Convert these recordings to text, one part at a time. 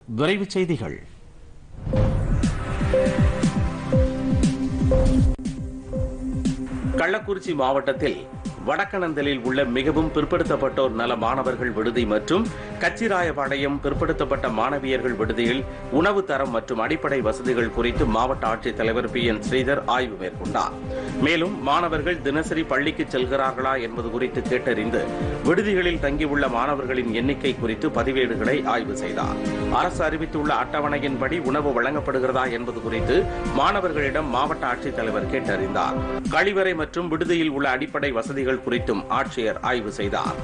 விரைவுச் செய்திகள் கள்ளக்குறிச்சி மாவட்டத்தில் வடக்கணந்தலில் உள்ள மிகவும் பிற்படுத்தப்பட்டோர் நல மாணவர்கள் விடுதி மற்றும் கச்சிராயபாளையம் பிற்படுத்தப்பட்ட மாணவியர்கள் விடுதியில் உணவு தரம் மற்றும் அடிப்படை வசதிகள் குறித்து மாவட்ட ஆட்சித்தலைவர் பி என் ஸ்ரீதர் ஆய்வு மேற்கொண்டார் மேலும் மாணவர்கள் தினசரி பள்ளிக்கு செல்கிறார்களா என்பது குறித்து கேட்டறிந்து விடுதிகளில் தங்கியுள்ள மாணவர்களின் எண்ணிக்கை குறித்து பதிவேடுகளை ஆய்வு செய்தார் அரசு அறிவித்துள்ள அட்டவணையின்படி உணவு வழங்கப்படுகிறதா என்பது குறித்து மாணவர்களிடம் மாவட்ட ஆட்சித்தலைவர் கேட்டறிந்தார் கழிவறை மற்றும் விடுதியில் உள்ள அடிப்படை வசதிகள் குறித்தும் ஆட்சியர் ஆய்வு செய்தார்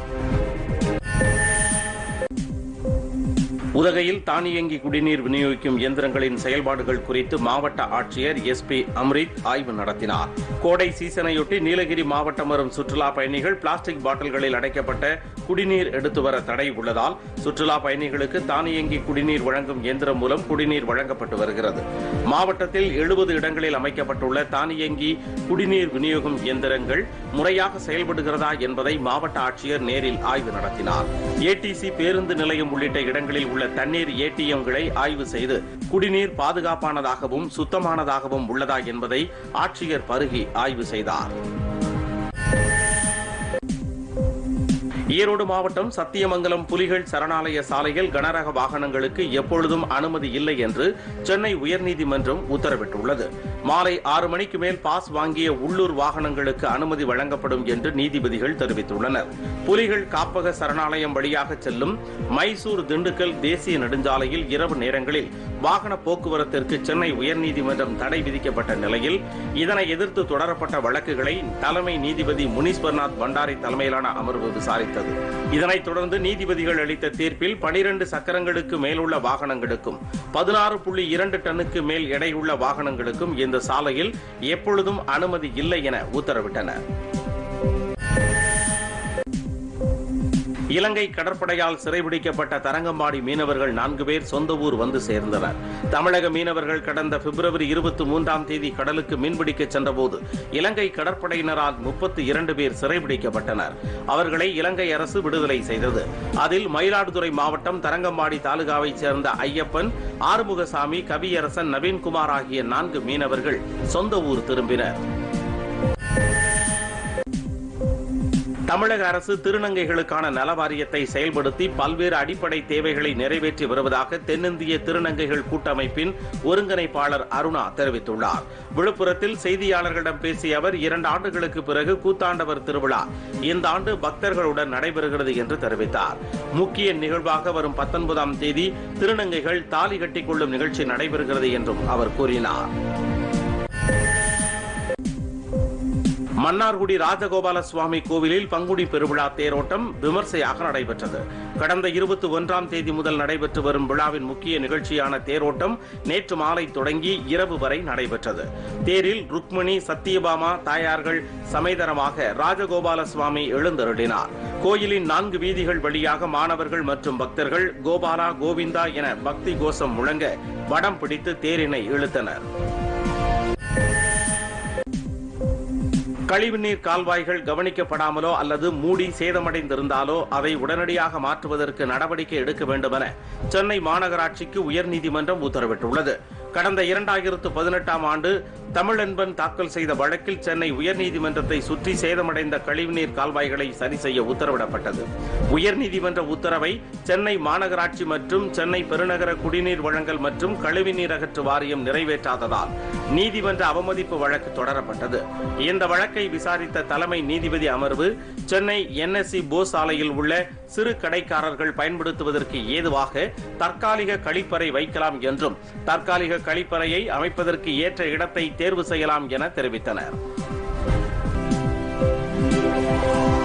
உதகையில் தானியங்கி குடிநீர் விநியோகிக்கும் இயந்திரங்களின் செயல்பாடுகள் குறித்து மாவட்ட ஆட்சியர் எஸ் பி அம்ரித் ஆய்வு நடத்தினார் கோடை சீசனையொட்டி நீலகிரி மாவட்டம் வரும் சுற்றுலா பயணிகள் பிளாஸ்டிக் பாட்டில்களில் அடைக்கப்பட்ட குடிநீர் எடுத்து வர தடை உள்ளதால் சுற்றுலா பயணிகளுக்கு தானியங்கி குடிநீர் வழங்கும் இயந்திரம் மூலம் குடிநீர் வழங்கப்பட்டு வருகிறது மாவட்டத்தில் எழுபது இடங்களில் அமைக்கப்பட்டுள்ள தானியங்கி குடிநீர் விநியோகம் இயந்திரங்கள் முறையாக செயல்படுகிறதா என்பதை மாவட்ட ஆட்சியர் நேரில் ஆய்வு நடத்தினார் ஏடிசி பேருந்து நிலையம் உள்ளிட்ட இடங்களில் உள்ள தண்ணீர் ஏடிஎம்களை ஆய்வு செய்து குடிநீர் பாதுகாப்பானதாகவும் சுத்தமானதாகவும் உள்ளதா என்பதை ஆட்சியர் பருகி ஆய்வு செய்தார் ஈரோடு மாவட்டம் சத்தியமங்கலம் புலிகள் சரணாலய சாலையில் கனரக வாகனங்களுக்கு எப்பொழுதும் அனுமதி இல்லை என்று சென்னை உயர்நீதிமன்றம் உத்தரவிட்டுள்ளது மாலை ஆறு மணிக்கு மேல் பாஸ் வாங்கிய உள்ளூர் வாகனங்களுக்கு அனுமதி வழங்கப்படும் என்று நீதிபதிகள் தெரிவித்துள்ளனர் புலிகள் காப்பக சரணாலயம் வழியாக செல்லும் மைசூர் திண்டுக்கல் தேசிய நெடுஞ்சாலையில் இரவு நேரங்களில் வாகன போக்குவரத்திற்கு சென்னை உயர்நீதிமன்றம் தடை விதிக்கப்பட்ட நிலையில் இதனை எதிர்த்து தொடரப்பட்ட வழக்குகளை தலைமை நீதிபதி முனீஸ்வர்நாத் பண்டாரி தலைமையிலான அமர்வு விசாரித்தது இதனைத் தொடர்ந்து நீதிபதிகள் அளித்த தீர்ப்பில் பனிரண்டு சக்கரங்களுக்கு மேலுள்ள வாகனங்களுக்கும் பதினாறு புள்ளி இரண்டு டன்னுக்கு மேல் எடையுள்ள வாகனங்களுக்கும் இந்த சாலையில் எப்பொழுதும் அனுமதி இல்லை என உத்தரவிட்டனர் இலங்கை கடற்படையால் சிறைபிடிக்கப்பட்ட தரங்கம்பாடி மீனவர்கள் நான்கு பேர் சொந்த ஊர் வந்து சேர்ந்தனர் தமிழக மீனவர்கள் கடந்த பிப்ரவரி இருபத்தி மூன்றாம் தேதி கடலுக்கு மீன்பிடிக்க சென்றபோது இலங்கை கடற்படையினரால் முப்பத்தி இரண்டு பேர் சிறைபிடிக்கப்பட்டனர் அவர்களை இலங்கை அரசு விடுதலை செய்தது அதில் மயிலாடுதுறை மாவட்டம் தரங்கம்பாடி தாலுகாவைச் சேர்ந்த ஐயப்பன் ஆறுமுகசாமி கவியரசன் நவீன்குமார் ஆகிய நான்கு மீனவர்கள் சொந்த ஊர் திரும்பினர் தமிழக அரசு திருநங்கைகளுக்கான நல வாரியத்தை செயல்படுத்தி பல்வேறு அடிப்படை தேவைகளை நிறைவேற்றி வருவதாக தென்னிந்திய திருநங்கைகள் கூட்டமைப்பின் ஒருங்கிணைப்பாளர் அருணா தெரிவித்துள்ளார் விழுப்புரத்தில் செய்தியாளர்களிடம் பேசிய அவர் இரண்டு ஆண்டுகளுக்கு பிறகு கூத்தாண்டவர் திருவிழா இந்த ஆண்டு பக்தர்களுடன் நடைபெறுகிறது என்று தெரிவித்தார் முக்கிய நிகழ்வாக வரும் பத்தொன்பதாம் தேதி திருநங்கைகள் தாலி கட்டிக் கொள்ளும் நிகழ்ச்சி நடைபெறுகிறது என்றும் அவர் கூறினார் மன்னார்குடி ராஜகோபால சுவாமி கோவிலில் பங்குனி பெருவிழா தேரோட்டம் விமர்சையாக நடைபெற்றது கடந்த இருபத்தி ஒன்றாம் தேதி முதல் நடைபெற்று வரும் விழாவின் முக்கிய நிகழ்ச்சியான தேரோட்டம் நேற்று மாலை தொடங்கி இரவு வரை நடைபெற்றது தேரில் ருக்மிணி சத்தியபாமா தாயார்கள் சமேதரமாக ராஜகோபால சுவாமி எழுந்தருளினார் கோயிலின் நான்கு வீதிகள் வழியாக மாணவர்கள் மற்றும் பக்தர்கள் கோபாலா கோவிந்தா என பக்தி கோஷம் முழங்க வடம் பிடித்து தேரினை இழுத்தனர் கழிவுநீர் கால்வாய்கள் கவனிக்கப்படாமலோ அல்லது மூடி சேதமடைந்திருந்தாலோ அதை உடனடியாக மாற்றுவதற்கு நடவடிக்கை எடுக்க வேண்டும் என சென்னை மாநகராட்சிக்கு உயர்நீதிமன்றம் உத்தரவிட்டுள்ளது கடந்த இரண்டாயிரத்து பதினெட்டாம் ஆண்டு தமிழன்பன் தாக்கல் செய்த வழக்கில் சென்னை உயர்நீதிமன்றத்தை சுற்றி சேதமடைந்த கழிவுநீர் கால்வாய்களை சரி செய்ய உத்தரவிடப்பட்டது உயர்நீதிமன்ற உத்தரவை சென்னை மாநகராட்சி மற்றும் சென்னை பெருநகர குடிநீர் வழங்கல் மற்றும் கழிவுநீர் அகற்று வாரியம் நிறைவேற்றாததால் நீதிமன்ற அவமதிப்பு வழக்கு தொடரப்பட்டது இந்த வழக்கை விசாரித்த தலைமை நீதிபதி அமர்வு சென்னை என்எஸ்சி போஸ் சாலையில் உள்ள சிறு கடைக்காரர்கள் பயன்படுத்துவதற்கு ஏதுவாக தற்காலிக கழிப்பறை வைக்கலாம் என்றும் தற்காலிக கழிப்பறையை அமைப்பதற்கு ஏற்ற இடத்தை தேர்வு செய்யலாம் என தெரிவித்தனர்